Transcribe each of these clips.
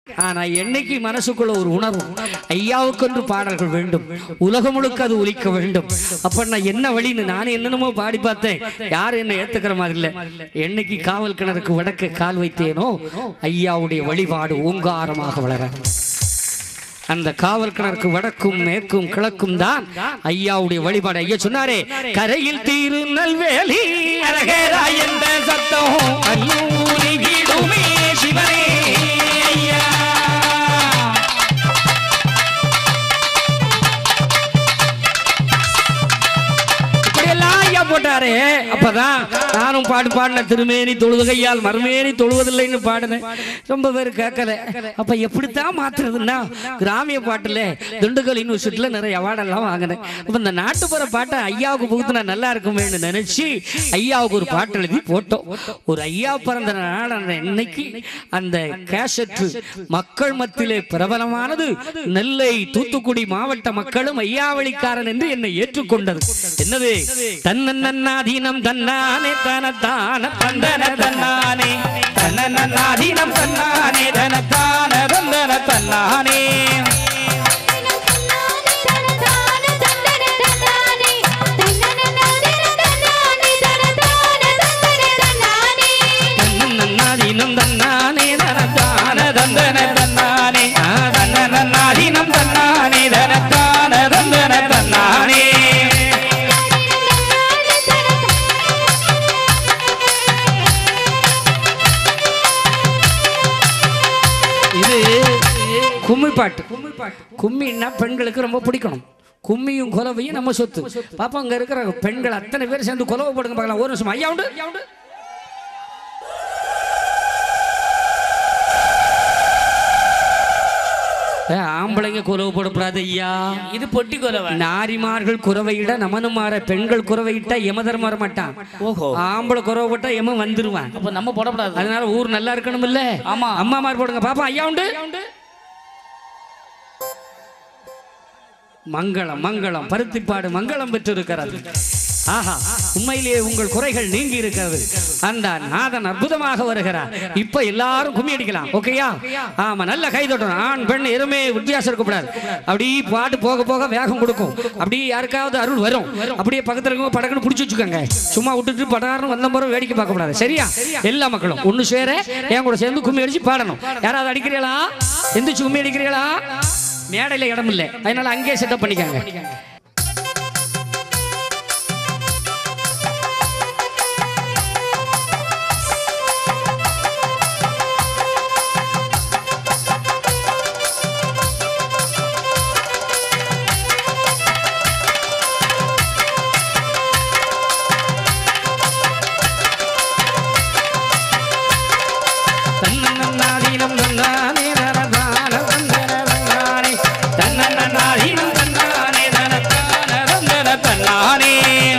ஆனா என்னைக்கு மனசுக்குள்ள ஒரு உணர்வு ஐயாவுக்கென்று பாடல்கள் வேண்டும் உலகம் முழுக்க அது ஒலிக்க வேண்டும் அப்ப நான் என்ன வழின்னு நானே என்னென்னமோ பாடி பார்த்தேன் யாரும் என்ன ஏத்துக்கிற மாதிரி இல்ல என்னைக்கு காவல் கிணறுக்கு வடக்க கால் வைத்தேனோ ஐயாவுடைய வழிபாடு ஓங்காரமாக வளர அந்த காவல் கிணறுக்கு வடக்கும் மேற்கும் கிழக்கும் தான் ஐயாவுடைய வழிபாடு ஐயா சொன்னாரே கரையில் தீரு நல்வேலி அழகேரா என்ற சத்தம் கல்லூரி வீடுமே சிவனே ஐயா இப்படியெல்லாம் ஐயா போட்டாரே அப்பதான் நானும் பாட்டு பாடின திருமேனி தொழுதுகையால் மறுமேனி தொழுவதில்லைன்னு பாடினேன் ரொம்ப பேர் கேட்கல அப்ப எப்படித்தான் மாத்துறதுன்னா கிராமிய பாட்டுல திண்டுக்கல் யூனிவர்சிட்டியில நிறைய அவார்டெல்லாம் வாங்கினேன் அப்ப இந்த நாட்டுப்புற பாட்டை ஐயாவுக்கு புகுத்தினா நல்லா இருக்குமேன்னு நினைச்சு ஐயாவுக்கு ஒரு பாட்டு எழுதி போட்டோம் ஒரு ஐயா பிறந்த நாளான இன்னைக்கு அந்த கேசட்டு மக்கள் மத்தியிலே பிரபலமானது நெல்லை தூத்துக்குடி மாவட்ட மக்களும் ஐயாவளிக்காரன் என்று என்னை ஏற்றுக்கொண்டது என்னது தன்னன்னாதீனம் தன்னானே தனத்தான தந்தன தன்னானே தன்னன்னாதீனம் தன்னானே தனத்தான தந்தன தன்னானே தன்னன்னாதீனம் தன்னானே தனத்தான தந்தன தன்னானே ஆ, தன்னன்னாதீனம் தன்னானே தனத்தான தந்தன தன்னானே இது கும்மி பாட்டு கும்மின்னா பெண்களுக்கு ரொம்ப பிடிக்கணும் கும்மியும் குலவையும் நம்ம சொத்து பாப்பா அங்க இருக்கிற பெண்கள் அத்தனை பேர் சேர்ந்து குலவை போடுங்க பார்க்கலாம் ஒரு நிமிஷம் ஐயா உண்டு ஐயா உண்டு ஏ, ஆம்பளைங்க குறவு போடக்கூடாது ஐயா இது பொட்டி குறவை நாரிமார்கள் குறவையிட நமனுமாற பெண்கள் குறவையிட்டா யமதர்ம வர மாட்டான் ஓஹோ ஆம்பளை குறவை போட்டா யம வந்துருவான் அப்ப நம்ம போடக்கூடாது அதனால ஊர் நல்லா இருக்கணும் இல்ல ஆமா. அம்மாமார் போடுங்க பாப்பா ஐயா உண்டு மங்களம் மங்களம் பருத்திப்பாடு மங்களம் பெற்றிருக்கிறது ஆஹா உண்மையிலேயே உங்கள் குறைகள் நீங்கி இருக்கிறது அந்த நாதன் அற்புதமாக வருகிறார் இப்ப எல்லாரும் கும்மி அடிக்கலாம் ஓகேயா ஆமா நல்ல கை தட்டணும் ஆண் பெண் எதுவுமே வித்தியாசம் இருக்கக்கூடாது அப்படி பாட்டு போக போக வேகம் கொடுக்கும் அப்படி யாருக்காவது அருள் வரும் அப்படியே பக்கத்துல இருக்கவங்க படக்குன்னு பிடிச்சி வச்சுக்கோங்க சும்மா விட்டுட்டு படாருன்னு வந்த முறை வேடிக்கை பார்க்க கூடாது சரியா எல்லா மக்களும் ஒண்ணு சேர என் கூட சேர்ந்து கும்மி அடிச்சு பாடணும் யாராவது அடிக்கிறீங்களா எந்திரிச்சு கும்மி அடிக்கிறீங்களா மேடையில இடம் இல்லை அதனால அங்கேயே செட்டப் பண்ணிக்கோங்க தன்னன்னாதீனம் தன்னானே தனதான தந்தன தன்னானே. தன்னன்னாதீனம் தன்னானே தனதான தந்தன தன்னானே.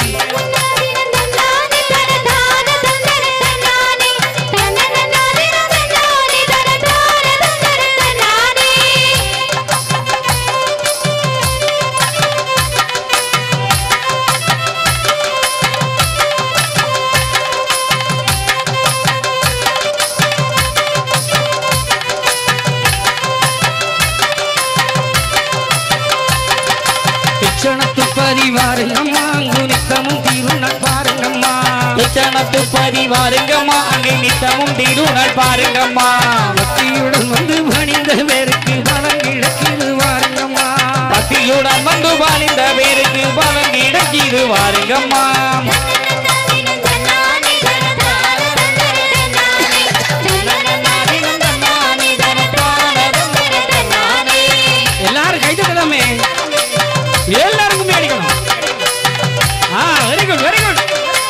பிச்சணத்து பரிவாருங்கம்மா அங்கு நித்தமும் தீருணர் பாருங்கம்மா நிச்சனத்து பதிவாருங்கம்மா அங்கே நித்தமும் திருநாள் பாருங்கம்மா பக்தியுடன் வந்து பணிந்த பேருக்கு பலம் கிழக்கிது வாருங்கம்மா பக்தியுடன் வந்து பாலிந்த பேருக்கு பலம் கிடைக்கிது வாருங்கம்மா எல்லாரும் கை தட்டலாமே எல்லாருக்குமே அடிக்கணும் ஆ வெரி குட் வெரி குட்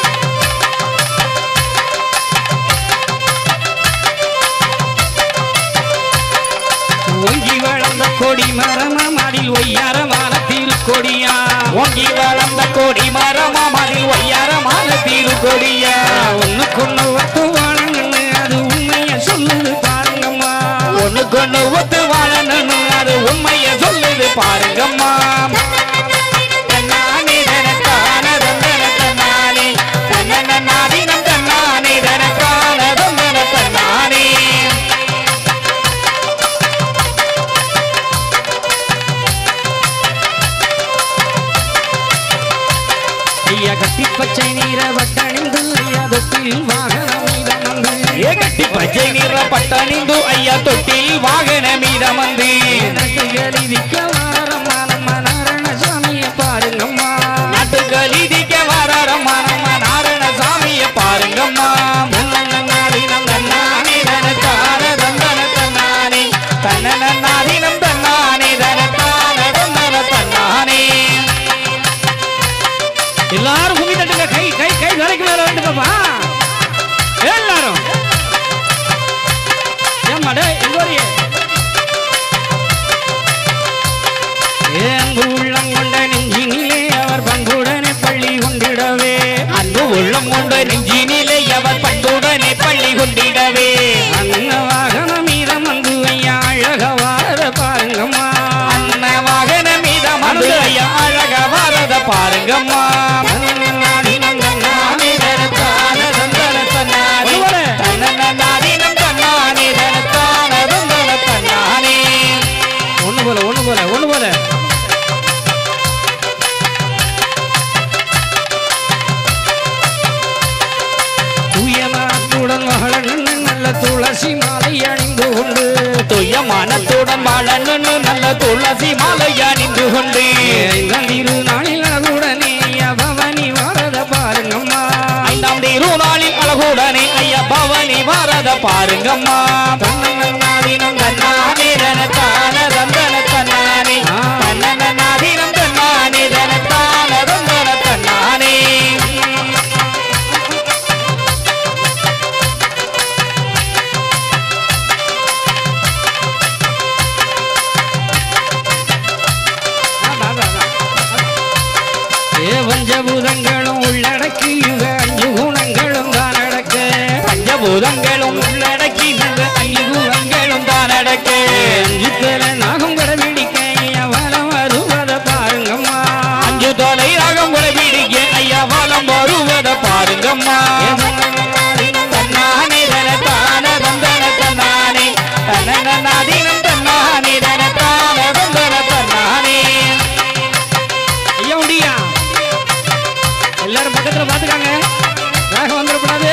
ஓங்கி வளர்ந்த கொடி மரமம் அதில் ஒய்யாரமான திருக்கொடியா ஓங்கி வளர்ந்த கொடி மரமா மதில் ஒய்யாரமான திருக்கொடியா ஒண்ணுக்கொண்ணு ஒத்து வாழணும்னு அது உண்மைய சொல்லுது பாருங்கம்மா ஒண்ணுக்கொண்ணு ஒத்து வாழணும்னு அது உண்மைய சொல்லுது பாருங்கம்மா தன்னானே தனக்கான தந்தன தன்னானே தன்னன்னாதீனம் தன்னானே தனக்கான தந்தன தன்னானே ஐயா கட்டி பச்சை நீர வட்டணிந்து ஐயா தொட்டில் வாகனம் மீதம் வந்து ஏ கட்டி பச்சை நிற பட்டணிந்து ஐயா தொட்டில் வாகன மீதமந்து நட்டுகள் இடிக்க வாரம்மா நம்ம நாராயணசாமியை பாருங்கம்மா நாட்டுகள் இடிக்க வராரம்மா நம்ம நாராயணசாமிய பாருங்கம்மா நன்னாரினம் தன்னானே தனத்தான தந்தன தன்னானே தன்னனாதீனம் தன்னானே தனத்தான தந்தன தன்னானே எல்லாரும் கும்மி தட்டுங்க கை கை கை தலைக்கு மேல வேண்டுங்கப்பா எல்லாரும் ஏம்மாடே எங்க வரிய ஏன்பு உள்ளம் கொண்ட நெஞ்சினிலே அவர் பண்புடனே பள்ளி கொண்டிடவே அன்பு உள்ளம் கொண்ட நெஞ்சினிலே அவர் பண்புடனே பள்ளி கொண்டிடவே அன்ன வாகனம் மீதம் வந்து ஐயா அழக வார பாருங்கம்மா அன்ன வாகன மீதமந்து ஐயா அழக வரத பாருங்கம்மா நன்னாரினம் நன்னாரே தனத்தான தந்தன தன்னானே ஒருவரே. தன்னனாதீனம் தன்னானே தனத்தான தந்தன தன்னானே ஒண்ணு போல ஒண்ணு போல ஒண்ணு போல தூயமாத்துடன் மகளன் நல்ல துளசி மாலை அணிந்து கொண்டு துய மனத்துடன் வாழன்னு நல்ல துளசி மாலை அணிந்து கொண்டு ஐந்தாம் திருநாளில் அழகுடனே பவனி வரத பாருங்கம்மா ஐந்தாம் திருநாளில் அழகுடனே ஐயா பவனி வரத பாருங்கம்மா தன்னன்னாதினம் தன்னானே தனத்தான தந்தன தன்னானே தன்னனாதீனம் தன்னானே தனத்தான தந்தன தன்னானே ஏ பஞ்சபூதங்களும் உள்ளடக்கி யுக அஞ்சு குணங்களும் தான் நடக்க பஞ்சபூதங்களும் உள்ளடக்கி நல்ல ஐயுகங்களும் தான் அடக்கே அஞ்சு தலை நாகம் கடைபிடிக்க வளம் வருவத பாருங்கம்மா அஞ்சு தொலை ராகம் பிடிக்க ஐயா வலம் வருவத பாருங்கம்மா தன்னானே தனத்தான தந்தன தன்னானே தன்னனாதீனம் தன்னானே தனத்தான தந்தன தன்னானே ஐயா முடியா எல்லாரும் பக்கத்துல பாத்துக்காங்க வேகம் வந்துடக்கூடாது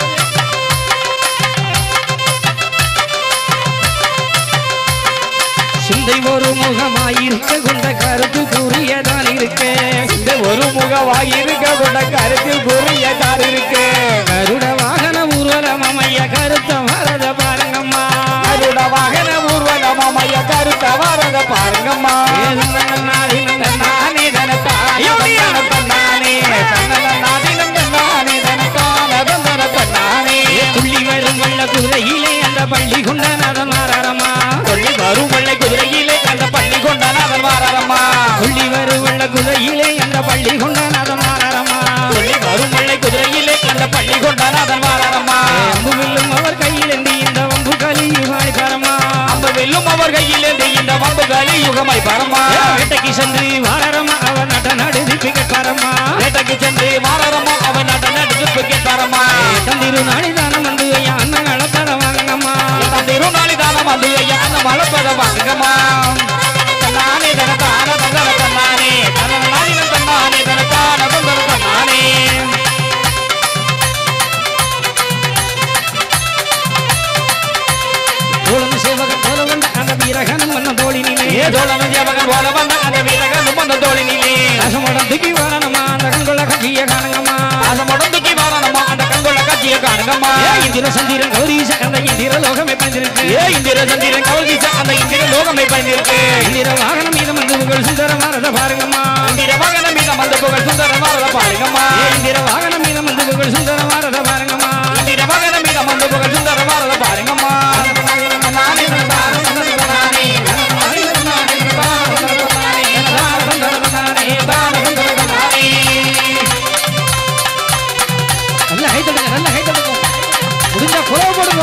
சிந்தை ஒரு முகமாயிருக்க கொண்ட கருத்து கூறியதான் இருக்க இந்த ஒரு முகவாயிருக்க கொண்ட கருத்து புரியதான் இருக்கு கருட வாகன ஊர்வலம் அமைய கருத்த வரத பாருங்கம்மா கருட வாகன ஊர்வலம் அமைய கருத்த வரத பாருங்கம்மா தன்னானே தனத்தானே தந்தன தன்னானே தன்னனாதீனம் தன்னானே தனத்தான தந்தன தன்னானே துள்ளி வரும் வெள்ள குதிரையிலே அந்த பள்ளி கொண்ட நதன் மாறரம்மா சொல்லி வரும் வெள்ளை குதிரையிலே அந்த பள்ளி கொண்டான் அவன் வாரம்மா துள்ளி வரும் வெள்ள குதிரையிலே அந்த பள்ளி கொண்ட நதன் மாறரம்மா சொல்லி வரும் வெள்ளை குதிரையிலே அந்த பள்ளி கொண்டான் அவன் வாரம்மா அம்பு வில்லும் அவர் கையில் ஏந்தி இந்த வம்பு கலியுகாய் பரமா அந்த வெல்லும் அவர் கையிலிருந்து இந்த வம்புகளி யுகமாய் பரமா வேட்டைக்கு சென்று வாரரமா அவன் நட நடுதி பிகட்டாரம்மா வேட்டைக்கு சென்று வாரமா அவன் நட நடுப்பு கேட்டாரம்மா தந்திரு நாளிதானம் வந்து ஐயா அண்ணன் அளத்தர வாங்கம்மா திருநாளி தானம் வந்து ஐயா அந்த மலப்பத வாங்கம்மா தன்னானே தனத்தான தந்தன தன்னானே தன்னானே தன்னானே தனத்தான தந்தன தன்னானே தோழன் சேவகன் போல வந்த அந்த வீரகனும் மன்ன தோழினிலே ஏதோளன ஜபகன் போல வந்த அந்த வீரகன் வந்த தோழினிலே ரசமடம் தூக்கி வாரணமா அந்த கண்கொள்ள கட்சிய காணுங்கம்மா அந்த முடந்துக்கி வாரணுமா அந்த கண்கொள்ள காட்சிய காணுங்கம்மா ஏ இந்திர சந்திரன் கௌரீச அந்த இந்திர லோகமே பயந்திருக்கு ஏ இந்திர சந்திரன் கவல்கிச அந்த இந்திர லோகமை பயந்திருக்கு இந்திர வாகனம் மீதம் வந்து உங்கள் சுந்தர மாறத பாருங்கம்மா இந்திர வாகனம் மீத மந்த புகழ் சுந்தரமாக பாருங்கம்மா ஏ இந்திர வாகனம் மீதம் வந்து உங்கள் சுந்தர மாறத பாருங்கம்மா இந்திர வாகனம் மீத மந்த புகழ் சுந்தரமாக பாருங்கம்மா நானே நானே நானே நல்ல கை தட்டுங்க நல்ல கை தட்டுங்க முடிஞ்சா குறவு போடுங்க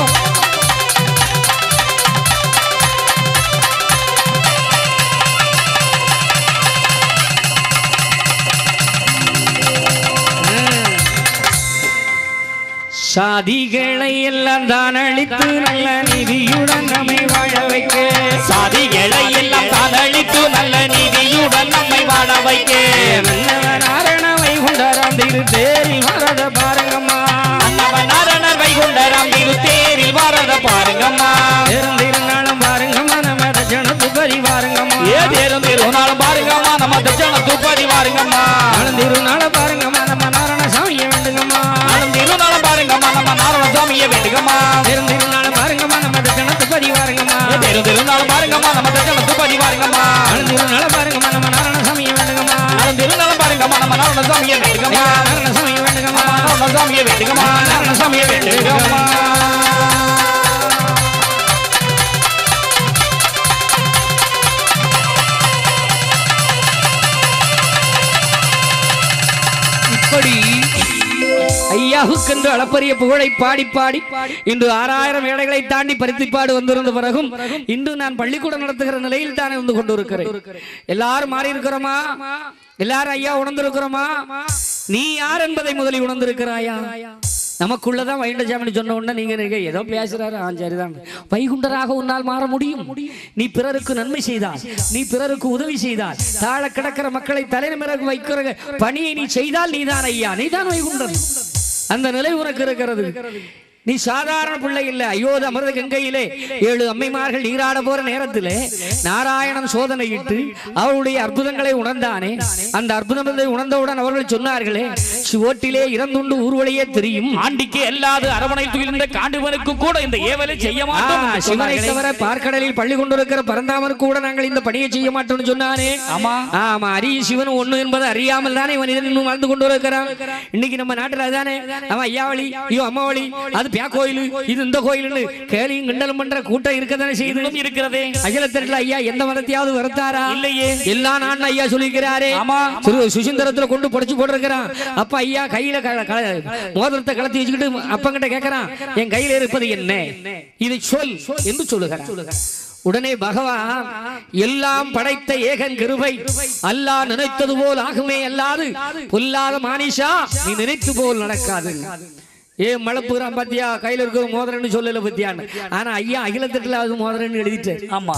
சாதிகளை எல்லாம் தான் அழித்து நல்ல நிதியுடன் நம்மை வாழ வைக்க சாதிகளை எல்லாம் காதலித்து நல்ல நீதியுடன் நம்மை வாழ வைக்க மன்னவன் ஆரண வைகுண்டராம் தேரில் வரத பாருங்கம்மா நம்ம நாரணர் வைகுண்டராம் திருத்தேரில் வரத பாருங்கம்மா இருந்திருந்தாலும் பாருங்கம்மா நம்ம தட்சணத்து பரி பாருங்கம்மா ஏ தேரும் திருநாளும் பாருங்கம்மா நம்ம தட்சண துப்பதி பாருங்கம்மா திருநாள பாருங்கம்மா நம்ம நாராயணசாமியை வேண்டுங்கம்மா நாளும் திருநாளும் பாருங்கம்மா நம்ம நாரண சாமியை வேண்டுங்கம்மா இருந்திருந்தாலும் பாருங்கம்மா நம்ம தட்சணத்து பரி பாருங்கம்மா ஏ தேரும் திருநாளும் பாருங்கம்மா நம்ம தட்சண துப்பதி பாருங்கம்மா திருநாள பாருங்கம்மா நம்ம நாராயணசாமியை வேண்டுங்கம்மா நாளும் திருநாளும் பாருங்கம்மா நம்ம நாரண சாமியை வேண்டுங்கம்மா நாராயணசாமியை வேண்டுங்கம்மா நாரண சாமியை வேண்டுங்கம்மா நாரண சாமியை வேண்டுங்கம்மா இப்படி ஐயாவுக்கென்று அளப்பரிய புகழை பாடி பாடி இன்று ஆறாயிரம் ஏழைகளை தாண்டி பருத்திப்பாடு வந்திருந்த பிறகும் இன்று நான் பள்ளிக்கூடம் நடத்துகிற நிலையில் தான் இருந்து கொண்டிருக்கிறேன் எல்லாரும் மாறி இருக்கிறோமா எல்லாரும் ஐயா உணர்ந்திருக்கிறோமா நீ யார் என்பதை முதலில் உணர்ந்திருக்கிறாயா நமக்குள்ளதான் வைண்டஜாமணி சொன்ன உடனே நீங்க நீங்க ஏதோ பேசுறாரு ஆ சரிதான் வைகுண்டராக உன்னால் மாற முடியும் நீ பிறருக்கு நன்மை செய்தால் நீ பிறருக்கு உதவி செய்தால் தாழ கிடக்கிற மக்களை தலைநிமிரகு வைக்கிற பணியை நீ செய்தால் நீதான் ஐயா நீதான் வைகுண்டன் அந்த நிலை உனக்கு இருக்கிறது நீ சாதாரண பிள்ளை இல்ல அயோத்தி அமிர்த கங்கையிலே ஏழு அம்மைமார்கள் நீராட போற நேரத்திலே நாராயணன் சோதனையிட்டு அவருடைய அற்புதங்களை உணர்ந்தானே அந்த அற்புதங்களை உணர்ந்தவுடன் அவர்கள் சொன்னார்களே சிவோட்டிலே இறந்துண்டு ஊர்வழியே தெரியும் ஆண்டிக்கு எல்லாது அரவணை துயில்ந்த காண்டுவனுக்கு கூட இந்த ஏவலை செய்ய மாட்டோம் ஆ, என்று சிவனை சொன்னார்களே. தவிர பார்க்கடலில் பள்ளி கொண்டிருக்கிற பரந்தாமனுக்கு கூட நாங்கள் இந்த பணியை செய்ய மாட்டோம்னு சொன்னானே ஆமா ஆமா அரிய சிவன் ஒண்ணு என்பது அறியாமல் தானே மனிதன் இன்னும் வாழ்ந்து கொண்டு இருக்கிறான் இன்னைக்கு நம்ம நாட்டுல அதானே நம்ம ஐயாவளி ஐயோ அம்மாவளி அது பியா கோயில் இது இந்த கோயில்னு கேலியும் கிண்டலும் பண்ற கூட்டம் இருக்கதானே செய்யுது இன்னும் இருக்கிறதே அகிலத்திரட்டில் ஐயா எந்த மதத்தையாவது வருத்தாரா இல்லையே. எல்லா நான் ஐயா சொல்லிக்கிறாரே ஆமா. திரு சுசீந்திரத்துல கொண்டு படிச்சு போட்டிருக்கிறான் அப்ப ஐயா கையில க- க- மோதிரத்தை கலத்தி வச்சுக்கிட்டு அப்பங்கிட்ட கேட்கறான் என் கையில இருப்பது என்ன இதை சொல் என்று சொல்லுகிறான் உடனே பகவான் எல்லாம் படைத்த ஏகன் கிருபை அல்லாஹ் நினைத்தது போல் ஆகுமே அல்லாது பொல்லாத மானிஷா நீ நினைத்து போல் நடக்காது ஏ மழப்புறான் பாத்தியா கையில இருக்கிற மோதிரன்னு சொல்லல பத்தியான்னு ஆனா ஐயா அகிலத்தட்டுல அது மோதிரன்னு எழுதிட்டு ஆமா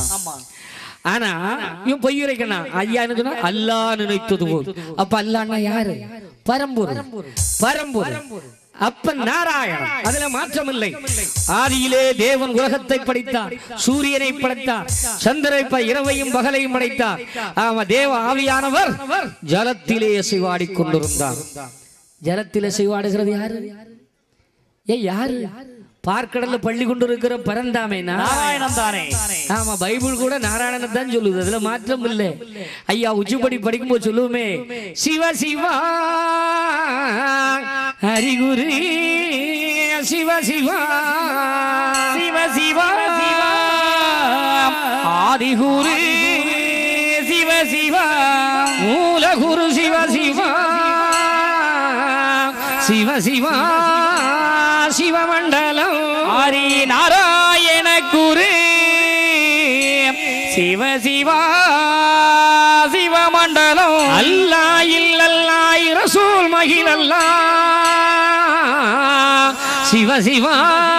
ஆனா இவன் பொய் உரைக்கணும் ஐயா என்ன சொன்னா அல்லாஹ் நினைத்தது போல் அப்ப அல்லாஹ்னா யாரு பரம்பொருள் பரம்பொருள் அப்ப நாராயணன் அதுல மாற்றம் இல்லை ஆதியிலே தேவன் உலகத்தை படைத்தார் சூரியனை படைத்தார் சந்திரை ப- இரவையும் பகலையும் படைத்தார் ஆமா தேவ ஆவியானவர் ஜலத்திலே சிவாடிக் கொண்டிருந்தார் ஜலத்திலே சிவாடுகிறது யாரு ஏ யாரு பார்க்கடல்ல பள்ளி கொண்டிருக்கிற பரந்தாமே நாராயணன் தானே ஆமா பைபிள் கூட நாராயணனை தான் சொல்லுது அதுல மாற்றம் இல்ல ஐயா உச்சிப்படி படிக்கும்போது சொல்லுவோமே சிவ சிவா ஹரிகுரு சிவ சிவா சிவ சிவா ஆதிகுரு சிவ சிவா மூலகுரு சிவ சிவா சிவ சிவா சிவமண்டலம் ஹரி நாராயண குரு சிவ சிவா சிவமண்டலம் அல்லா இல்லல்லாய் ரசூல் மகிழ் அல்லா சிவ சிவா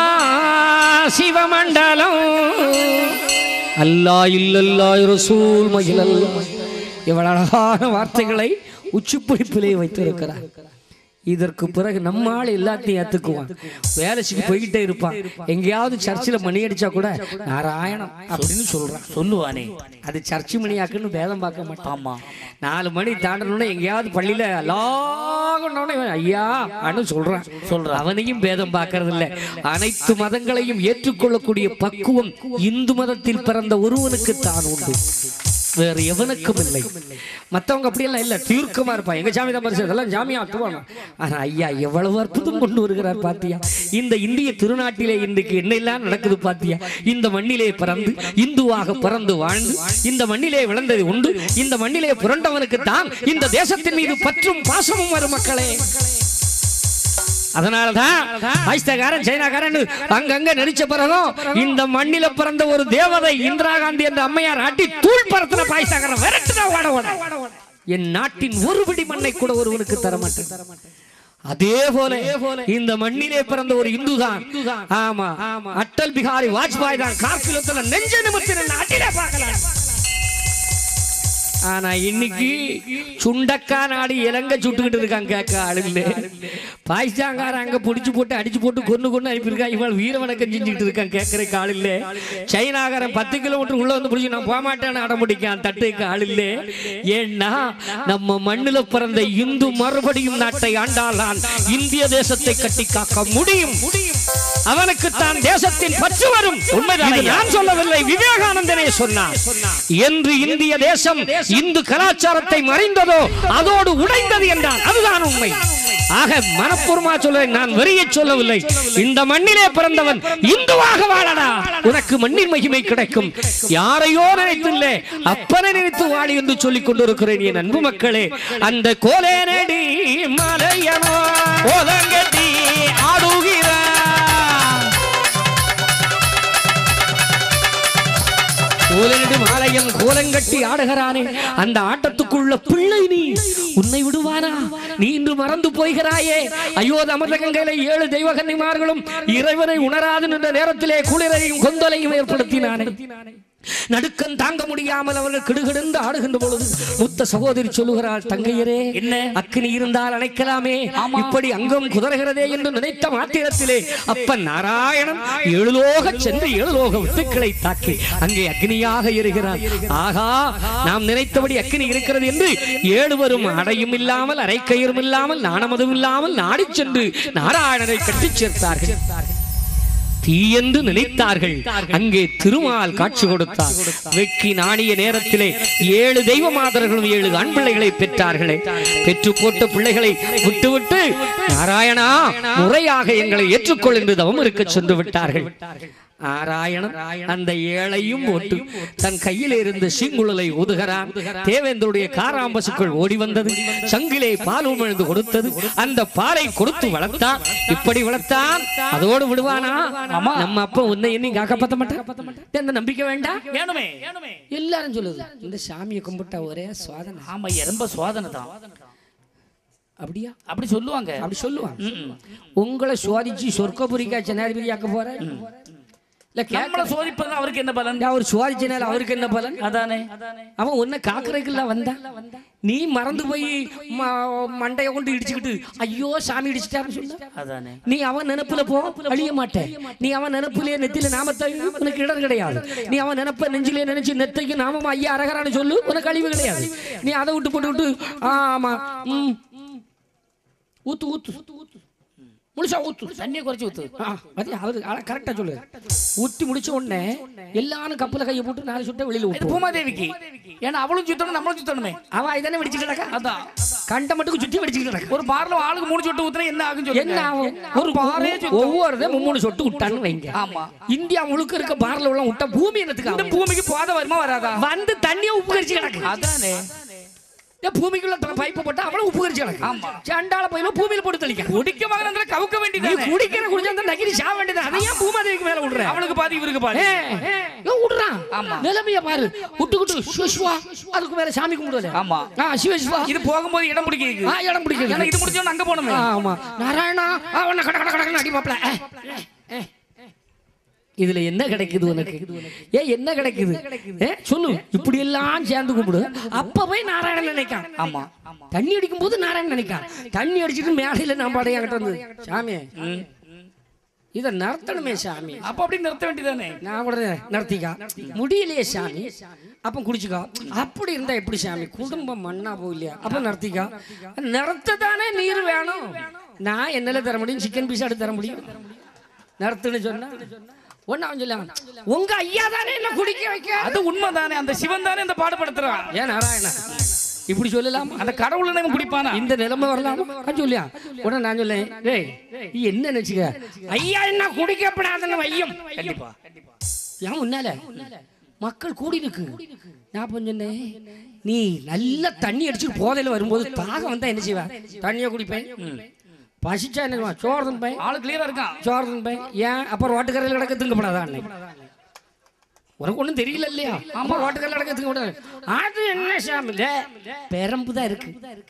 சிவமண்டலம் அல்லா இல்லல்லாய் ரசூல் மகிழ் அல்லா இவ்வளவு அழகான வார்த்தைகளை உச்சிப்பிடிப்பிலே வைத்திருக்கிறார் இதற்கு பிறகு நம்ம ஆள் எல்லாத்தையும் ஏத்துக்குவான் வேலைக்கு போய்கிட்டே இருப்பான் எங்கேயாவது சர்ச்சில் மணி அடிச்சா கூட நாராயணம் அப்படின்னு சொல்றான் சொல்லுவானே அது சர்ச்சு மணியாக்குன்னு பேதம் பார்க்க மாட்டான் ஆமா நாலு மணி தாண்டணும்னா எங்கேயாவது பள்ளியில லாகணும்னு இவன் ஐயா அனு சொல்றான் சொல்றான் அவனையும் பேதம் பார்க்கறது இல்ல அனைத்து மதங்களையும் ஏற்றுக்கொள்ளக்கூடிய பக்குவம் இந்து மதத்தில் பிறந்த ஒருவனுக்கு தான் உண்டு வேற எவனுக்கும் இல்லை மத்தவங்க அப்படியெல்லாம் இல்ல தீர்க்கமா இருப்பான் எங்க சாமி தான் பரிசு அதெல்லாம் ஜாமியா ஆட்டுவாங்க ஆனா ஐயா எவ்வளவு அற்புதம் கொண்டு வருகிறார் பாத்தியா இந்த இந்திய திருநாட்டிலே இன்றைக்கு என்னெல்லாம் நடக்குது பாத்தியா இந்த மண்ணிலே பிறந்து இந்துவாக பிறந்து வாழ்ந்து இந்த மண்ணிலே விளைந்தது உண்டு இந்த மண்ணிலே புரண்டவனுக்கு தான் இந்த தேசத்தின் மீது பற்றும் பாசமும் வரும் மக்களே அதனாலதான் பாகிஸ்தான்காரன் சைனாக்காரன் அங்கங்க நடிச்ச பிறகும் இந்த மண்ணில பிறந்த ஒரு தேவதை இந்திரா காந்தி என்ற அம்மையார் அடி தூள் பரத்தின பாகிஸ்தான்காரன் விரட்டுதான் ஓட ஓட என் நாட்டின் ஒரு பிடி மண்ணை கூட ஒருவனுக்கு தர மாட்டேன் அதே போல இந்த மண்ணிலே பிறந்த ஒரு இந்து தான் ஆமா அட்டல் பிகாரி வாஜ்பாய் தான் கார்கிலத்துல நெஞ்ச நிமித்தின நாட்டிலே பார்க்கலாம் ஆனா இன்னைக்கு சுண்டக்கா நாடு இலங்கை சுட்டுக்கிட்டு இருக்காங்க கேட்க ஆளு இல்ல பாய்ச்சாங்கார அங்க புடிச்சு போட்டு அடிச்சு போட்டு கொண்டு கொண்டு அனுப்பியிருக்கா இவள் வீர வணக்கம் செஞ்சுக்கிட்டு இருக்கான் கேட்கறக்கு ஆள் இல்ல சைனாகாரன் பத்து கிலோமீட்டர் உள்ள வந்து பிடிச்சி நான் போக மாட்டேன்னு அடம் பிடிக்கான் தட்டுக்கு ஆள் இல்ல ஏன்னா நம்ம மண்ணுல பிறந்த இந்து மறுபடியும் நாட்டை ஆண்டாலான் இந்திய தேசத்தை கட்டி காக்க முடியும் அவனுக்கு தான் தேசத்தின் பற்று வரும் உண்மைதான் நான் சொல்லவில்லை விவேகானந்தனே சொன்னார் என்று இந்திய தேசம் இந்து கலாச்சாரத்தை மறைந்ததோ அதோடு உடைந்தது என்றான் அதுதான் உண்மை ஆக மனப்பூர்வமா சொல்ல நான் வெறிய சொல்லவில்லை இந்த மண்ணிலே பிறந்தவன் இந்துவாக வாழடா உனக்கு மண்ணின் மகிமை கிடைக்கும் யாரையோ நினைத்தில்லை அப்பனை நினைத்து வாழி என்று சொல்லிக் கொண்டிருக்கிறேன் என் அன்பு மக்களே அந்த கோலேனடி மலையனோ ஓதங்கட்டி ஆடுகிறான் கோலனடி மாலையன் கோலங்கட்டி ஆடுகிறானே அந்த ஆட்டத்துக்குள்ள பிள்ளை நீ உன்னை விடுவானா நீ இன்று மறந்து போய்கிறாயே ஐயோ அமர்ந்த கங்கையில ஏழு தெய்வ கன்னிமார்களும் இறைவனை உணராது நின்ற நேரத்திலே குளிரையும் கொந்தலையும் ஏற்படுத்தினானே நடுக்கம் தாங்க முடியாமல் அவர்கள் கிடுகிடுந்து ஆடுகின்ற பொழுது முத்த சகோதரி சொல்லுகிறாள் தங்கையரே என்ன? அக்கினி இருந்தால் அணைக்கலாமே இப்படி அங்கம் குதறுகிறதே என்று நினைத்த மாத்திரத்திலே அப்பன் நாராயணன் எழுலோக சென்று எழுலோக வித்துக்களை தாக்கி அங்கே அக்னியாக எரிகிறார் ஆகா நாம் நினைத்தபடி அக்னி இருக்கிறது என்று ஏழுவரும் அடையும் இல்லாமல் அரைக்கயிறும் இல்லாமல் நாணமதும் இல்லாமல் நாடிச் சென்று நாராயணனை கட்டிச் சேர்த்தார்கள் தீ என்று நினைத்தார்கள் அங்கே திருமால் காட்சி கொடுத்தார் வெட்கி நாணிய நேரத்திலே ஏழு தெய்வ மாதர்களும் ஏழு ஆண் பிள்ளைகளை பெற்றார்களே பெற்று போட்ட பிள்ளைகளை விட்டுவிட்டு நாராயணா முறையாக எங்களை ஏற்றுக்கொள் என்று தவம் இருக்க சென்று விட்டார்கள் நாராயணன் அந்த ஏழையும் ஒட்டு தன் கையில் இருந்த சீங்குழலை ஊதுகிறான் தேவேந்தருடைய காராம்பசுக்குள் ஓடி வந்தது சங்கிலே பால் உமிழ்ந்து கொடுத்தது அந்த பாலை கொடுத்து வளர்த்தான் இப்படி வளர்த்தான் அதோடு விடுவானா நம்ம அப்பா உன்னை என்னை காப்பாத்த மாட்டான் அந்த நம்பிக்கை வேண்டாம் வேணுமே எல்லாரும் சொல்லுது இந்த சாமியை கும்பிட்டா ஒரே சுவாதனை ஆமா ரொம்ப சோதனை தான் அப்படியா அப்படி சொல்லுவாங்க அப்படி சொல்லுவாங்க உங்களை சோதிச்சு சொர்க்கபுரிக்கா ஜனாதிபதியாக்க போற இல்ல நம்மள கேட்கல சோதிப்பது அவருக்கு என்ன பலன் அவர் சுவாதிச்சனால அவருக்கு என்ன பலன் அதானே அவன் உன்னை காக்குறதுக்குள்ள வந்தா நீ மறந்து போய் ம- மண்டைய கொண்டு இடிச்சுக்கிட்டு ஐயோ சாமி இடிச்சிட்டாருன்னு சொல்ல அதானே நீ அவன் நினைப்புல போ அழிய மாட்டே நீ அவன் நினைப்புலயே நெத்தில நாமத்தை உனக்கு இடம் கிடையாது நீ அவன் நினைப்ப நெஞ்சிலே நினைச்சு நெத்தைக்கு நாமமா ஐயா அரகரான்னு சொல்லு உனக்கு அழிவு கிடையாது நீ அதை விட்டு போட்டு விட்டு ஆமா ம், ம். ஊத்து ஊத்து ஊத்து முழுசா ஊத்து தண்ணியை குறைச்சு ஊத்து ஆ, பாத்தியா, அவரு கரெக்டா சொல்லு ஊத்தி முடிச்ச உடனே எல்லாரும் கப்பல கையை போட்டு நாலு சுட்ட வெளியில இது விட்டு பூமாதேவிக்கு ஏன்னா அவளும் சுத்தணும் நம்மளும் சுத்தணுமே அவன் இதனை வெடிச்சுட்டு கிடக்கா அதான் கண்ட மட்டும் சுத்தி வெடிச்சுட்டு கிடக்கா ஒரு பார்ல ஆளுக்கு மூணு சொட்டு ஊத்துனா என்ன ஆகும் சொல்லுங்க என்ன ஆகும் ஒரு பாறையே ஒவ்வொரு மூணு சொட்டு விட்டான்னு வைங்க ஆமா இந்தியா முழுக்க இருக்க பார்ல உள்ள விட்டா பூமி என்னத்துக்கு இந்த ஆகும்? பூமிக்கு போத வருமா வராதா வந்து தண்ணியை உப்பு கரிச்சு கிடக்கு அதானே ஏன் பூமிக்குள்ள பைப்பு போட்டா அவ்வளவு உப்பு கரிச்சு கிடக்கு ஆமா. சண்டால போயில பூமியில போட்டு தெளிக்க குடிக்க மகனத்துல கவுக்க நீ வேண்டியது குடிக்கிற குடிச்சா அந்த நகிரி சாக வேண்டியது அதை ஏன் பூமாதேவிக்கு மேல விடுற அவனுக்கு பாதி இவருக்கு பாதி விடுறான் ஆமா. நிலைமைய பாரு விட்டு விட்டு சிவா அதுக்கு மேல சாமி கும்பிடுவல ஆமா ஆ சிவ சிவா இது போகும்போது இடம் பிடிக்க ஆ இடம் பிடிக்கிறது ஏன்னா இது முடிச்சோன்னு அங்க போகணுமே ஆமா நாராயணா அவன கட கட கடன்னு அடிப்பாப்ல இதுல என்ன கிடைக்குது உனக்கு ஏ என்ன கிடைக்குது ஏ சொல்லு இப்படி எல்லாம் சேர்ந்து கும்பிடு அப்ப போய் நாராயணன் நினைக்கான் ஆமா தண்ணி அடிக்கும் போது நாராயணன் நினைக்கான் தண்ணி அடிச்சிட்டு மேடையில நான் பாடைய கிட்ட வந்து சாமி இத நடத்தணுமே சாமி அப்ப அப்படி நிறுத்த வேண்டியதானே நான் கூட நடத்திக்கா முடியலையே சாமி அப்ப குடிச்சுக்கா அப்படி இருந்தா எப்படி சாமி குடும்பம் மண்ணா போகலையா அப்ப நடத்திக்கா நடத்த தானே நீர் வேணும் நான் என்னல தர முடியும் சிக்கன் பீஸ் எடுத்து தர முடியும் நடத்துன்னு சொன்னா ஒன்னு அவன் சொல்லுவான் உங்க ஐயா தானே என்ன குடிக்க வைக்க அது உண்மைதானே அந்த சிவன் தானே இந்த பாடுபடுத்துறான் ஏன் நாராயணா இப்படி சொல்லலாமா அந்த கடவுள் இவன் குடிப்பானா இந்த நிலைமை வரலாமா அவன் சொல்லியா உடனே நான் சொல்லேன் டேய் நீ என்ன நினைச்சுக்க ஐயா என்ன குடிக்கப்படாதுன்னு வையும் கண்டிப்பா ஏன் முன்னால மக்கள் கூடி இருக்கு நான் அப்ப சொன்னேன் நீ நல்ல தண்ணி அடிச்சுட்டு போதையில வரும்போது தாகம் வந்தா என்ன செய்வ தண்ணியை குடிப்பேன் பசிச்சா என்ன செய்வான்? சோறு தின்பேன் ஆளு கிளியரா இருக்கான் சோறு தின்பேன் ஏன் அப்ப ரோட்டுக்கரையில் கிடக்க திங்கப்படாதா அன்னைக்கு உனக்கு ஒண்ணும் தெரியல இல்லையா ஆமா ரோட்டுக்கரையில் கிடக்க திங்கப்படாது அது என்ன சாமி இல்ல பெரம்பு தான் இருக்கு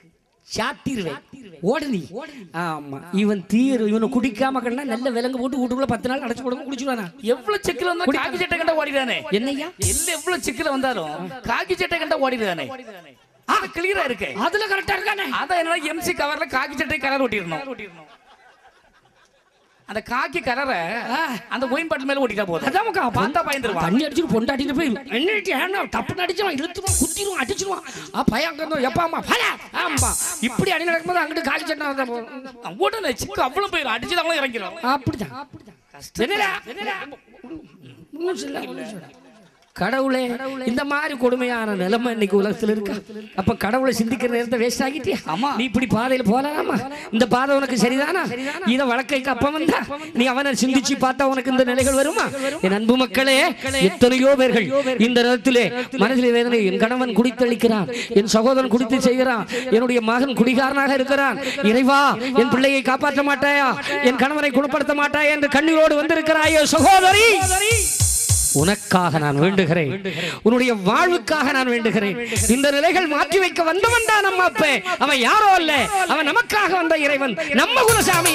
சாத்திருவேன் ஓடு நீ ஆமா இவன் தீர் இவனை குடிக்காம கண்டா நல்ல விலங்கு போட்டு வீட்டுக்குள்ள பத்து நாள் அடைச்சு போடாம குடிச்சுவானா எவ்வளவு சிக்கல் வந்தாலும் காக்கி சட்டை கண்டா ஓடிடானே என்னய்யா எல்ல எவ்வளவு சிக்கல் வந்தாலும் காக்கி சட்டை கண்டா ஓடிடானே அது கிளியரா இருக்கு அதுல கரெக்டா இருக்கானே அதான் என்ன எம்சி கவர்ல காக்கி சட்டை கலர் ஒட்டிடணும் அந்த காக்கி கலரை அந்த ஒயின் பாட்டில் மேல ஒட்டிட்டா போதும் அதான் மக்கா, பார்த்தா பயந்துருவான் தண்ணி அடிச்சுட்டு பொண்டாட்டிட்டு போய் என்ன ஏன்னா தப்பு அடிச்சிருவான் இழுத்துருவான் குத்திடுவான் அடிச்சிருவான் ஆ பையன் அங்க இருந்தோம் எப்பா அம்மா பல ஆமா இப்படி அடி நடக்கும்போது அங்கிட்டு காலி சட்டை வந்தா போதும். உடனே சிக்கு அவ்வளவு போயிடும் அடிச்சு அவங்களும் இறங்கிடும் அப்படிதான் என்னடா ஒண்ணும் சொல்ல, ஒண்ணும் சொல்ல. கடவுளே இந்த மாதிரி கொடுமையான நிலைமை இன்னைக்கு உலகத்துல இருக்கா அப்ப கடவுளை சிந்திக்கிற நேரத்தை வேஸ்ட் ஆகிட்டியா ஆமா. நீ இப்படி பாதையில போலாமா இந்த பாதை உனக்கு சரிதானா இத வழக்கைக்கு அப்ப வந்தா நீ அவனை சிந்திச்சு பார்த்தா உனக்கு இந்த நிலைகள் வருமா என் அன்பு மக்களே எத்தனையோ பேர்கள் இந்த நேரத்திலே மனதிலே வேதனை என் கணவன் குடித்தளிக்கிறான் என் சகோதரன் குடித்து செய்கிறான் என்னுடைய மகன் குடிகாரனாக இருக்கிறான் இறைவா என் பிள்ளையை காப்பாற்ற மாட்டாயா என் கணவனை குணப்படுத்த மாட்டாயா என்று கண்ணீரோடு வந்திருக்கிறாயோ சகோதரி உனக்காக நான் வேண்டுகிறேன் உன்னுடைய வாழ்வுக்காக நான் வேண்டுகிறேன் இந்த நிலைகள் மாற்றி வைக்க வந்தவன் தான் நம்ம அப்பே அவன் யாரோ அல்ல அவன் நமக்காக வந்த இறைவன் நம்ம குலசாமி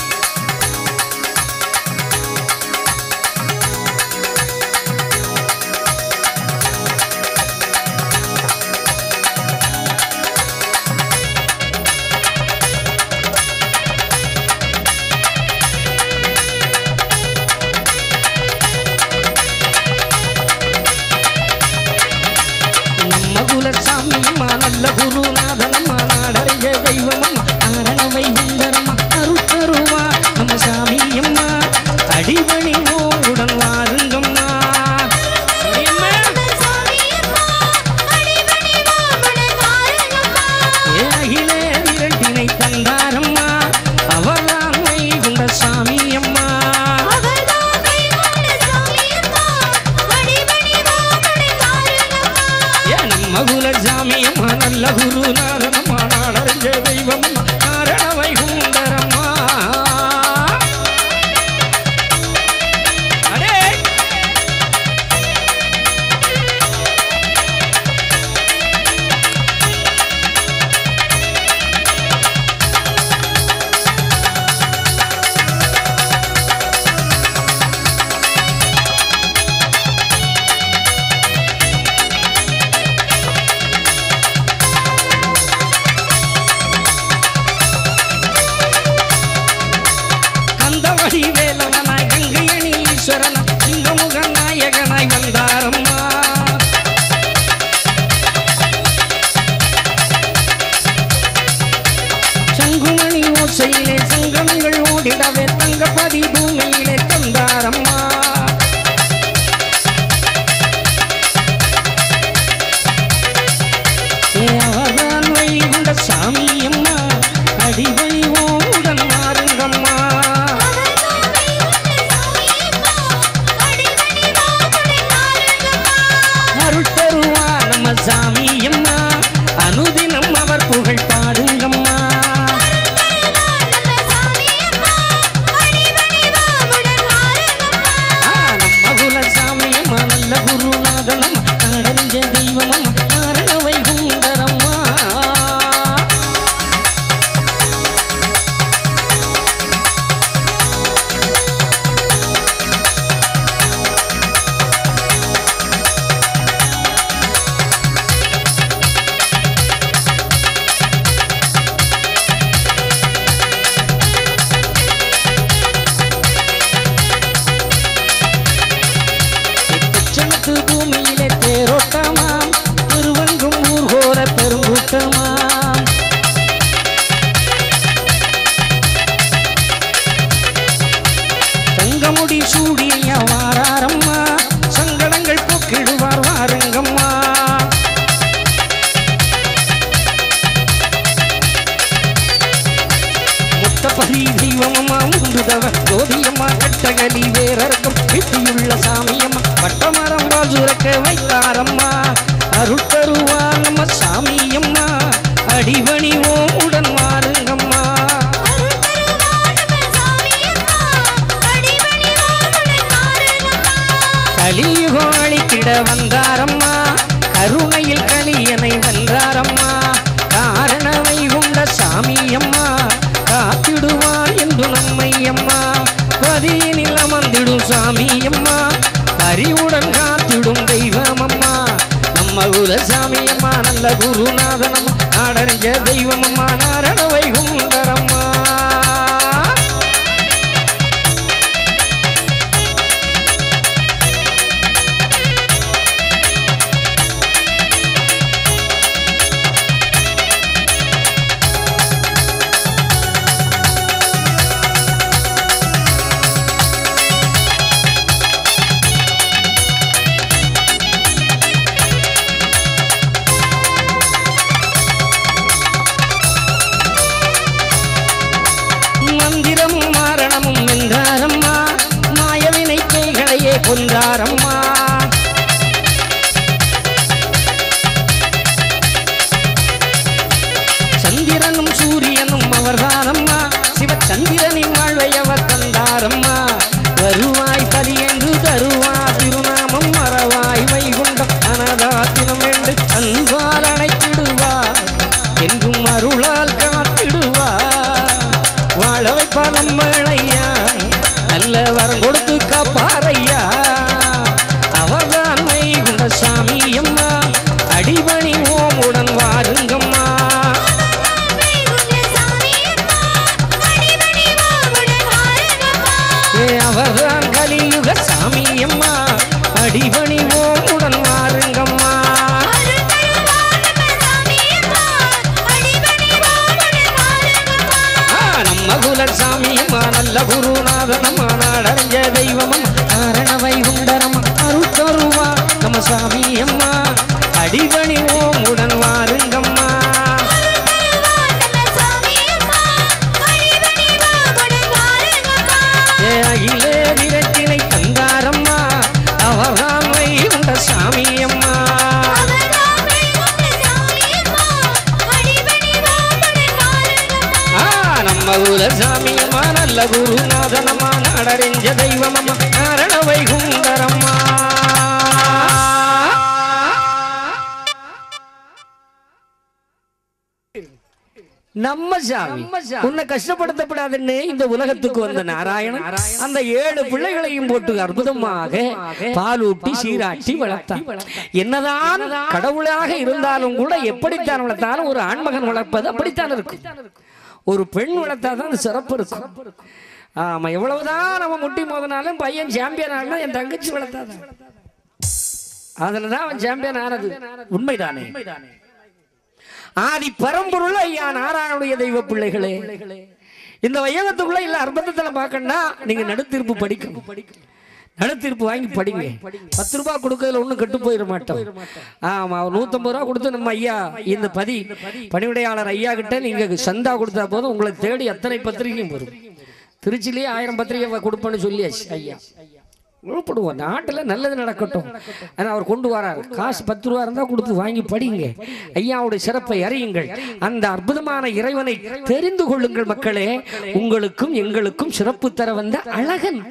நம்ம குலசாமி அம்மா நல்ல குருநாதனம்மா நாடறிய தெய்வமம்மா ஆரணவை உண்டரம்மா அருள் தருவா நம்ம சாமி அம்மா அடிபணிவோ உடன் வாருங்கம்மா அம்மா. ஏ அகிலே இரண்டினை தந்தாரம்மா அவர்தான் வைகுண்ட சாமி அம்மா ஏ நம்ம குலசாமி அம்மா நல்ல குருநாதனம்மா நாடறிஞ்ச தெய்வமம்மா ஆரண வைகுண்டரம்மா அடே கந்தவடி வேலவனாய் கங்கையணி ஈஸ்வரன் சிங்கமுக நாயகனாய் வந்தாரம்மா சங்குமணி ஓசையிலே சங்கங்கள் ஓடிடவே தங்கப்பதி பூமியிலே தந்தாரம்மா ஏ அவர்தான் வைகுண்ட சாமி அம்மா அடிவழிவோடன் மாறுங்கம்மா அருள் தருவார் நம்ம சாமி அம்மா அனுதினம் அவர் புகழ் பாடுங்கம்மா ஆ, நம்ம குலசாமி அம்மா நல்ல குருநாதன் அம்மா அடைஞ்ச தெய்வம் அம்மா ஆரண வைகுண்டரம்மா செச்சனத்து பூமியிலே தேரோட்டமாம் திருவங்கும் ஊர்கோர பெருங்கூட்டமாம் தங்கமுடி சூடிய வாராரம்மா சங்கடங்கள் போக்கிடுவார் வாருங்கம்மா முத்தப்பதி தெய்வமம்மா உண்டுதவ ஜோதியம்மா கட்டகலி வேறருக்கும் கிட்டியுள்ள சாமியம்மா பட்டமரம் பால் சுரக்க வைத்தாரம்மா அருள் தருவா நம்ம சாமியம்மா அடிபணிவோம் உடன் வாருங்கம்மா கலியுகம் அழிக்கிட வந்தாரம்மா கருணையில் கலியனை வென்றாரம்மா காரணமை உண்ட நம்ம குலசாமி அம்மா நல்ல குருநாதனம் நாடறிஞ்ச தெய்வம் அம்மா நாரண வைகுண்டரம்மா மந்திரமும் மாரணமும் வென்றாரம்மா மாயவினை கைகளையே கொன்றாரம்மா சந்திரனும் சூரியனும் அவர்தானம்மா சிவச்சந்திரனின் வாழ்வை அவர் தந்தாரம்மா வருவாய் பதி என்று தருவா திருநாமம் மறவாய் வைகுண்டம் அனதாத்தினம் என்று அன்பால் அணைத்திடுவார் என்றும் அருளால் காத்திடுவார் வாழ வைப்பா நம்மளையா நல்ல வரம் கொடுத்து காப்பாரையா அவர்தான் வைகுண்ட சாமி அம்மா அடிபணி ஓமுடன் வாருங்கம்மா ஏ அவர்தான் கலியுக சாமி அம்மா அடிபணி ஓமுடன் வாருங்கம்மா ஆ, நம்ம குல சாமி அம்மா நல்ல குருநாதனம்மா நாடறிஞ்ச தெய்வம் காரண வைகுண்டரம் அருள் தருவா நம்ம சாமி அம்மா அடிபணி ஓமுடன் வாருங்கம்மா ஏ அகிலே விரத்தினை தந்தாரம்மா அவர்தான் வைகுண்ட சாமி அம்மா ஆ, நம்ம குல சாமி அம்மா நல்ல குருநாதனம்மா நாடறிஞ்ச தெய்வம் அம்மா நாரண வைகுண்டரம்மா நம்ம சாமி உன்னை கஷ்டப்படுத்தப்படாதுன்னு இந்த உலகத்துக்கு வந்த நாராயணன் அந்த ஏழு பிள்ளைகளையும் போட்டு அற்புதமாக பாலூட்டி சீராட்டி வளர்த்தான் என்னதான் கடவுளாக இருந்தாலும் கூட எப்படித்தான் வளர்த்தாலும் ஒரு ஆண்மகன் வளர்ப்பது அப்படித்தான் இருக்கும் ஒரு பெண் வளர்த்தாதான் அது சிறப்பு இருக்கும் ஆமா எவ்வளவுதான் நம்ம முட்டி மோதினாலும் பையன் சாம்பியன் ஆனா என் தங்கச்சி வளர்த்தாதான் அதுலதான் அவன் சாம்பியன் ஆனது உண்மைதானே ஆதி பரம்பொருள் ஐயா நாராயணுடைய தெய்வ பிள்ளைகளே இந்த வையகத்துக்குள்ள இல்ல அற்புதத்துல பார்க்கணும்னா நீங்க நடுத்தீர்ப்பு படிக்கணும் நடுத்தீர்ப்பு வாங்கி படிங்க பத்து ரூபாய் கொடுக்கறதுல ஒண்ணும் கெட்டு போயிட மாட்டோம் ஆமா ஒரு நூத்தம்பது ரூபா கொடுத்து நம்ம ஐயா இந்த பதி பணிவிடையாளர் ஐயா கிட்ட நீங்க சந்தா கொடுத்தா போதும் உங்களை தேடி அத்தனை பத்திரிகையும் வரும் திருச்சிலேயே ஆயிரம் பத்திரிகை கொடுப்பேன்னு சொல்லியாச்சு ஐயா உழப்படுவோம் நாட்டில் நல்லது நடக்கட்டும் ஆனால் அவர் கொண்டு வரார் காசு பத்து ரூபா இருந்தால் கொடுத்து வாங்கி படிங்க ஐயாவுடைய சிறப்பை அறியுங்கள் அந்த அற்புதமான இறைவனை தெரிந்து கொள்ளுங்கள் மக்களே உங்களுக்கும் எங்களுக்கும் சிறப்பு தர வந்த அழகன்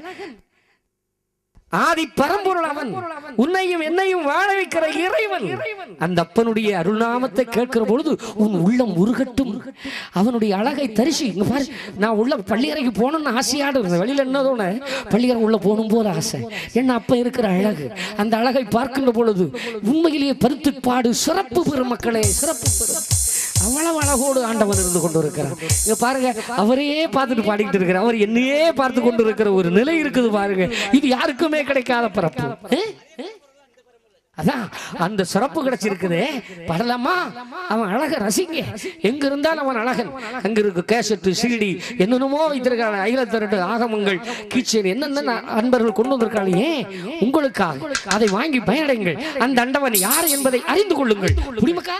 ஆதி பரம்பொருள் அவன் உன்னையும் என்னையும் வாழ வைக்கிற இறைவன் அந்த அப்பனுடைய அருள்நாமத்தை கேட்கிற பொழுது உன் உள்ளம் உருகட்டும் அவனுடைய அழகை தரிசி இங்க பாரு நான் உள்ள பள்ளியறைக்கு போகணும்னு ஆசையாடு இருந்தேன் வெளியில என்னதோன பள்ளியறை உள்ள போகணும் போல ஆசை என்ன அப்ப இருக்கிற அழகு அந்த அழகை பார்க்கின்ற பொழுது உண்மையிலேயே பருத்து பாடு சிறப்பு பெறும் மக்களே சிறப்பு பெறும் அவ்வளவு அழகோடு ஆண்டவன் இருந்து கொண்டு இருக்கிறார் இங்க பாருங்க அவரையே பார்த்துட்டு பாடிக்கிட்டு இருக்கிறார் அவர் என்னையே பார்த்து கொண்டு இருக்கிற ஒரு நிலை இருக்குது பாருங்க இது யாருக்குமே கிடைக்காத பிறப்பு ஏ? ஏ? அதான் அந்த சிறப்பு கிடைச்சிருக்குதே பாடலாமா அவன் அழக ரசிங்க எங்க இருந்தாலும் அவன் அழகன் அங்க இருக்கு கேசட்டு சிடி என்னென்னமோ வைத்திருக்காங்க ஐலத்திரட்டு ஆகமங்கள் கீச்சன் என்னென்ன அன்பர்கள் கொண்டு வந்திருக்காங்க ஏன் உங்களுக்காக அதை வாங்கி பயனடைங்கள் அந்த அண்டவன் யார் என்பதை அறிந்து கொள்ளுங்கள் புரியுமாக்கா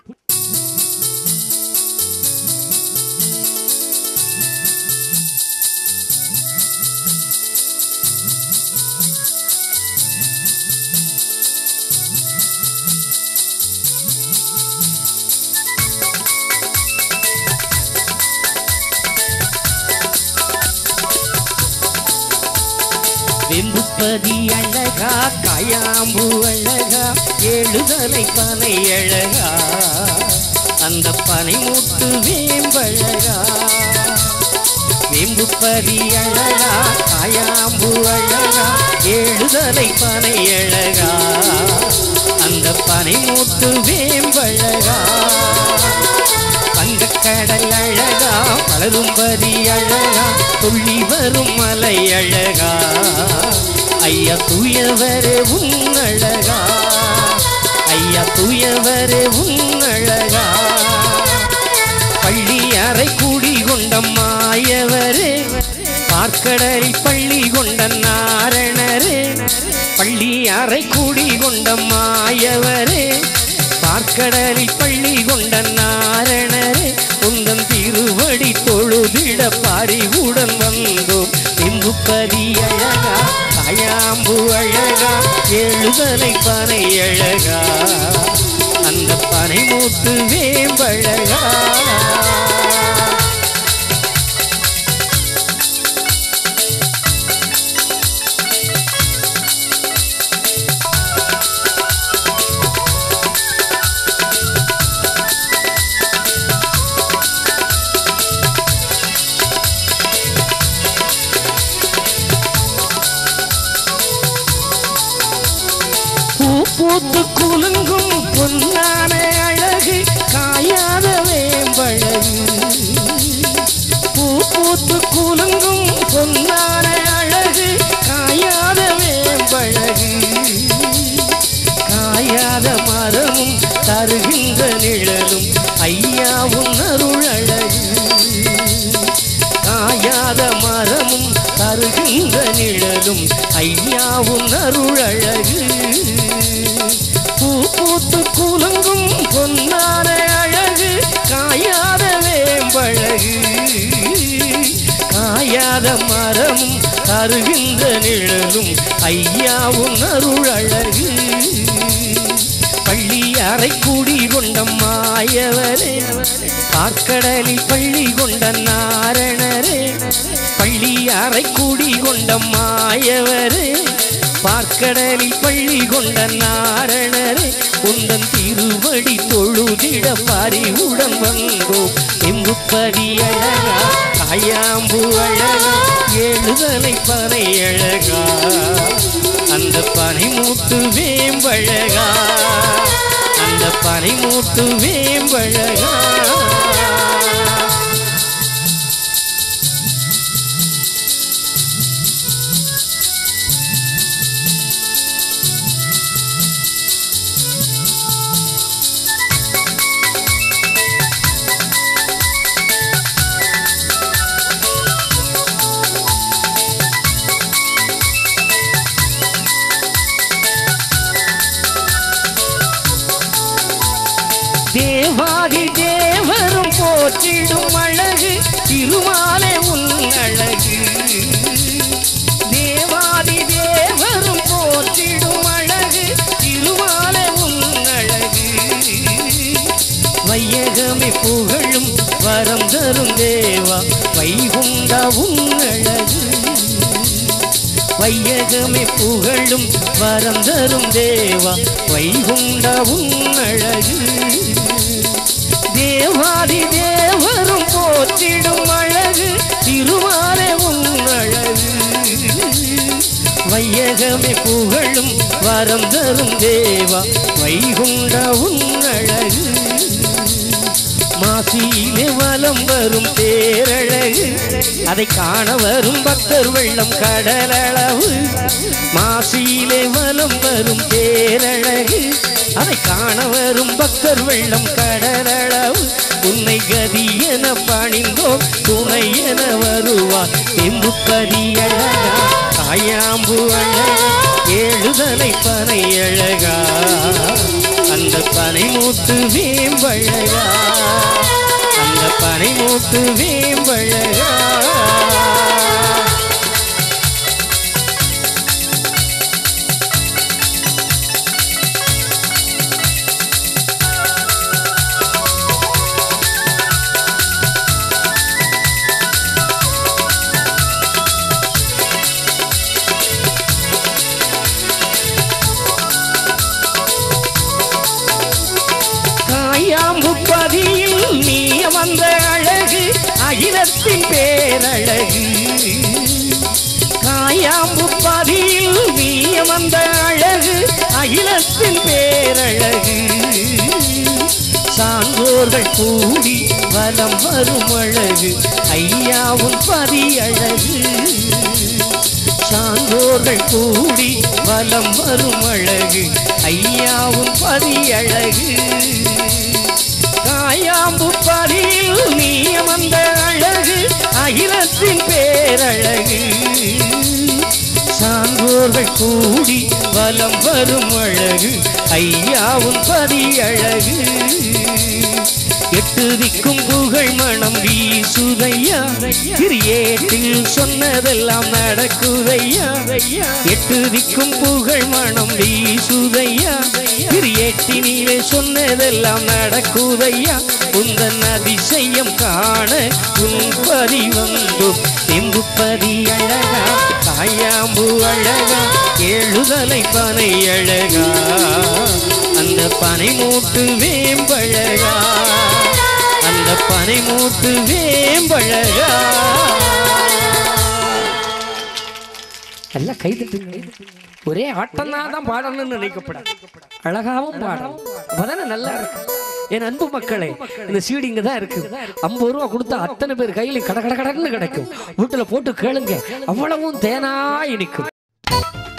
வெம்புப்பதி அழகா காயாம்பு அழகா எழுதலை பனை அழகா அந்த பனை மூட்டு வேம்பழகா வெம்புப்பதி அழகா காயாம்பு அழகா எழுதலை பனை அழகா அந்த பனிமூட்டு வேம்பழகா வங்கக்கடல் அழகா பலரும்பதி அழகா துள்ளி வரும் மலை அழகா ஐயா தூயவரே உன்னழகா ஐயா தூயவரே உன்னழகா பள்ளி அறை கூடி கொண்ட மாயவரே பார்க்கடலில் பள்ளி கொண்ட நாரணரே பள்ளி அறை கூடி கொண்ட மாயவரே பார்க்கடலில் பள்ளி கொண்ட நாரணரே உந்தன் திருவடி தொழுதிட பாரிவுடன் வந்தோம் எம்புப்பதி அழகா தாயாம்பு அழகா எழுதலை பனை அழகா அந்த பனை மூத்து வேம்பழகா பூ பூத்து குலுங்கும் பொன்னான அழகு காயாத வேம்பழகு பூ பூத்து குலுங்கும் பொன்னான அழகு காயாத வேம்பழகு காயாத மரமும் தருகின்ற நிழலும் ஐயா உன் அருள் அழகு காயாத மரமும் தருகின்ற நிழலும் ஐயா உன் அருள் அழகு பூ பூத்து குலுங்கும் பொன்னான அழகு காயாத வேம்பழகு காயாத மரமும் தருகின்ற நிழலும் ஐயா உன் அருள் அழகு பள்ளி அறை கூடி கொண்ட மாயவரே பார்க்கடலில் பள்ளி கொண்ட நாரணரே பள்ளி அறை கூடி கொண்ட மாயவரே பார்க்கடலில் பள்ளி கொண்ட நாரணரே உந்தன் திருவடி தொழுதிட பாரிவுடன் வந்தோம் எம்புப்பதி அழகா காயாம்பு அழகா எழுதலை பனை அழகா அந்த பனிமூட்டு வேம்பழகா அந்த பனிமூட்டு வேம்பழகா தேவாதி தேவரும் போற்றிடும் அழகு திருமாலே உன் அழகு தேவாதி தேவரும் போற்றிடும் அழகு திருமாலே உன் அழகு வையகமே புகழும் வரம் தரும் தேவா வைகுண்டா உன் அழகு வையகமே புகழும் வரம் தரும் தேவா வைகுண்டா உன் அழகு தேவாதி தேவரும் போற்றிடும் அழகு திருமாலே உன் அழகு வையகமே புகழும் வரம் தரும் தேவா வைகுண்டா உன் அழகு மாசியிலே வலம் வரும் பேரழகு அதை காண வரும் பக்தர் வெள்ளம் கடலளவு மாசியிலே வலம் வரும் பேரழகு அதை காண வரும் பக்தர் வெள்ளம் கடலளவு உன்னை கதி என பணிந்தோம் துணை என வருவார் எம்புப்பதி அழகா தாயாம்பு அழகா ஏழுதலை பனை அழகா அந்த பனைமூத்து வேம்பழகா அந்த பனைமூத்து வேம்பழகா காயாம்பு பதியில் நீ வந்த அழகு அகிலத்தின் பேரழகு காயாம்பு பதியில் வீயமந்த அழகு அகிலத்தின் பேரழகு சான்றோர்கள் கூடி வலம் வரும் அழகு ஐயாவும் பதி அழகு சான்றோர்கள் கூடி வலம் வரும் அழகு ஐயாவும் பதி அழகு காயாம்பு பதியில் நீயமந்த அழகு அகிலத்தின் பேரழகு சான்றோர்கள் கூடி வலம் வரும் அழகு ஐயாவும் பதி அழகு எட்டு திக்கும் புகழ் மனம் வீசுதையா திரியேட்டில் சொன்னதெல்லாம் நடக்குதையா எட்டு திக்கும் புகழ் மனம் வீசுதையா திரியேட்டினிலே சொன்னதெல்லாம் நடக்குதையா உந்தன் அதிசயம் காண உன் பதி வந்தோம் செம்புப்பதி அழகா தாயாம்பு அழகா எழுதலை பனை அழகா அந்த பனை மூட்டு வேம்பழகா அந்த பனை மூட்டு வேம்பழகா எல்லாம் கை தட்டுங்க ஒரே ஆட்டம் தான் பாடணும்னு நினைக்கப்படாது அழகாவும் பாடணும் அப்பதானே நல்லா இருக்கு என் அன்பு மக்களே இந்த சீடி இங்க தான் இருக்கு ஐம்பது ரூபா கொடுத்தா அத்தனை பேர் கையில கட கட கடன்னு கிடைக்கும் வீட்டுல போட்டு கேளுங்க அவ்வளவும் தேனா இனிக்கும்